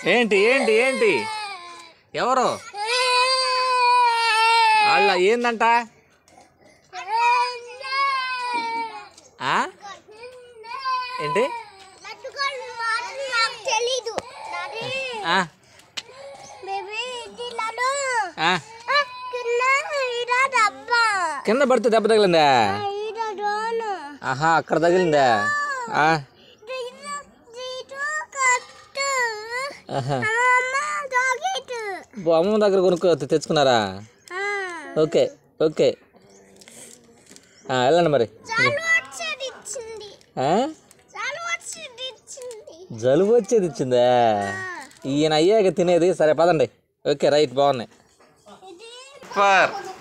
ఏంటి ఏంటి ఏంటి ఎవరు వాళ్ళ ఏందంట ఆ? ఏంటి లడ్డుగాడు మాట నాకు తెలీదు ఆ, బేబీ ఇది లడ్డు ఆ. ఆ, కింద ఈడ డబ్బా కింద పడితే దెబ్బ తగిలిందా ఈడ డోను ఆహా అక్కడ తగిలిందా ఆ, దీటు దీటు కట్టు ఆహా. అమ్మమ్మ జాకెట్ బో, అమ్మమ్మ దగ్గర కొనుక్కో తెచ్చుకున్నారా ఓకే ఓకే ఆ, వెళ్ళండి మరి చాలు వచ్చేది ఇచ్చింది ఆ? చాలు వచ్చేది ఇచ్చింది జలుబు వచ్చేది ఇచ్చిందా ఈయన అయ్యాక తినేది సరే పదండి ఓకే రైట్ బాగున్నాయి ఇది సూపర్